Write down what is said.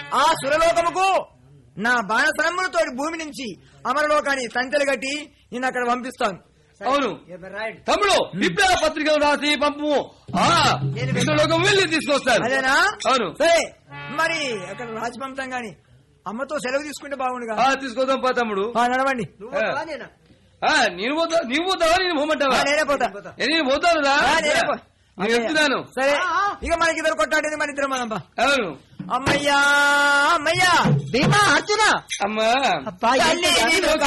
ఆ సురలోకముకు నా బాణసరములతో భూమి నుంచి అమరలోకాన్ని తంతెలు కట్టి నేను అక్కడ పంపిస్తాను అవును తమ్ముడు విప్లవ పత్రికలు రాసి పంపు ఆ లోకం వెళ్ళి తీసుకొస్తారు అదేనా అవును సరే మరి అక్కడ రాజు పంపుతాం గాని అమ్మతో సెలవు తీసుకుంటే బాగుండుగా ఆ తీసుకొద్దాం పా తమ్ముడు ఆ, నడవండి ఆ, నేను పోతా నీవు పోతావా నేను ఆ, పోమంటావా నేనే పోతా ఏ, నేను పోతాను రా ఆ, నేనే పో- నేను చెప్తున్నాను సరే ఇక మనకి ఇద్దరు కొట్టాడింది మన ఇద్దరం మనంపా అవును అమ్మయ్యా అమ్మయ్యా భీమా అర్జున అమ్మా అబ్బా తల్లి ఏంటి నిన్ను